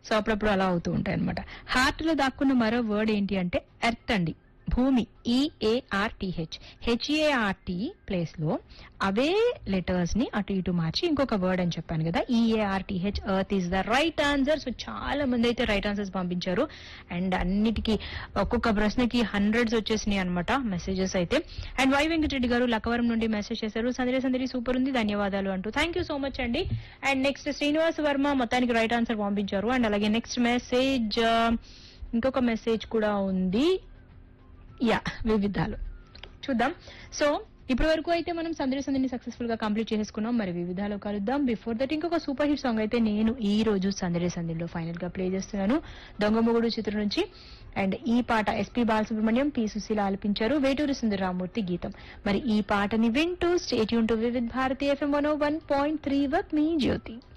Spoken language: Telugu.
సో అప్పుడప్పుడు అలా అవుతూ ఉంటాయి అనమాట హార్ట్ లో దాక్కున్న మరో వర్డ్ ఏంటి అంటే ఎర్త్ అండి భూమి ఈఏఆర్టీహెచ్ హెచ్ఏఆర్టీ ప్లేస్ లో అవే లెటర్స్ ని అటు ఇటు మార్చి ఇంకొక వర్డ్ అని చెప్పాను కదా E A R T H earth is the right answer so చాలా మంది అయితే రైట్ ఆన్సర్స్ పంపించారు అండ్ అన్నిటికీ ఒక్కొక్క ప్రశ్నకి హండ్రెడ్స్ వచ్చేసినాయి అనమాట మెసేజెస్ అయితే అండ్ వై వెంకటరెడ్డి గారు లక్కవరం నుండి మెసేజ్ చేశారు సందడి సందడి సూపర్ ఉంది ధన్యవాదాలు అంటూ థ్యాంక్ యూ సో మచ్ అండి అండ్ నెక్స్ట్ శ్రీనివాస్ వర్మ మొత్తానికి రైట్ ఆన్సర్ పంపించారు అండ్ అలాగే నెక్స్ట్ మెసేజ్ ఇంకొక మెసేజ్ కూడా ఉంది యా వివిధాలు చూద్దాం సో ఇప్పటి వరకు అయితే మనం సందడి సందడిని సక్సెస్ఫుల్ గా కంప్లీట్ చేసుకున్నాం మరి వివిధాలు కలుద్దాం బిఫోర్ దట్ ఇంకొక సూపర్ హిట్ సాంగ్ అయితే నేను ఈ రోజు సందడి సందడిలో ఫైనల్ గా ప్లే చేస్తున్నాను దొంగ మొగుడు చిత్రం నుంచి అండ్ ఈ పాట ఎస్పీ బాలసుబ్రహ్మణ్యం పి సుశీల ఆలపించారు వేటూరి సుందరరామూర్తి గీతం మరి ఈ పాటని వింటూ స్టేట్ యూన్ to Vividh Bharati FM one one point three వర్క్ మీ జ్యోతి